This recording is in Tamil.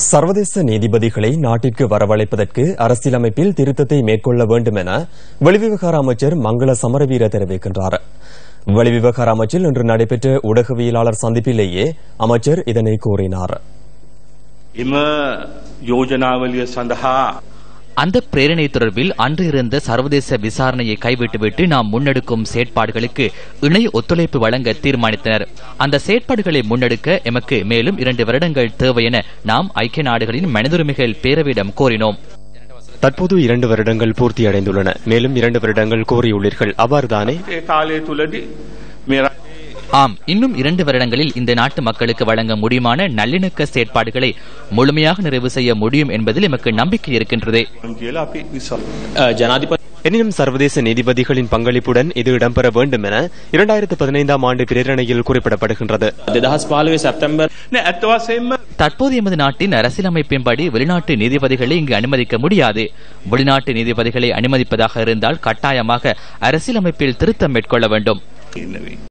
சர்வதேச நீதிபதிகளை நாட்டிற்கு வரவழைப்பதற்கு அரசியலமைப்பில் திருத்தத்தை மேற்கொள்ள வேண்டும் என வெளிவிவகார அமைச்சர் மங்கள சமரவீர தெரிவிக்கின்றார் வெளிவிவகார அமைச்சில் இன்று நடைபெற்ற ஊடகவியலாளர் சந்திப்பிலேயே அமைச்சர் இதனை கூறினார் එම යෝජනාවලිය සඳහා அந்த பிரேரணை தொடர்பில் அன்று இருந்த சர்வதேச விசாரணையை கைவிட்டுவிட்டு நாம் முன்னெடுக்கும் செயற்பாடுகளுக்கு இணை ஒத்துழைப்பு வழங்க தீர்மானித்தனர் அந்த செயற்பாடுகளை முன்னெடுக்க எமக்கு மேலும் இரண்டு வருடங்கள் தேவை என நாம் ஐக்கிய நாடுகளின் மனிதுரிமைகள் பேரவையிடம் கோரினோம் தற்போது இரண்டு வருடங்கள் பூர்த்தியடைந்துள்ளன மேலும் இரண்டு வருடங்கள் கோரியுள்ளீர்கள் அவ்வாறுதானே ඒ කාලය තුළදී මේ රටේ ஆம் இன்னும் இரண்டு வருடங்களில் இந்த நாட்டு மக்களுக்கு வழங்க முடியுமான நல்லிணக்க செயற்பாடுகளை முழுமையாக நிறைவு செய்ய முடியும் என்பதில் எமக்கு நம்பிக்கை இருக்கின்றது කියලා අපි විශ්වාස ජනාධිපති எனினும் சர்வதேச நீதிபதிகளின் பங்களிப்புடன் இது இடம்பெற வேண்டும் என இரண்டாயிரத்து பதினைந்தாம் ஆண்டு பிரேரணையில் குறிப்பிடப்படுகின்றது දෙදහස් පාලුවේ සැප්තැම්බර් නෑ ඇත්ත වශයෙන්ම தற்போது எமது நாட்டின் அரசியலமைப்பின்படி வெளிநாட்டு நீதிபதிகளை இங்கு அனுமதிக்க முடியாது வெளிநாட்டு நீதிபதிகளை அனுமதிப்பதாக இருந்தால் கட்டாயமாக அரசியலமைப்பில் திருத்தம் மேற்கொள்ள வேண்டும் ඉන්නවේ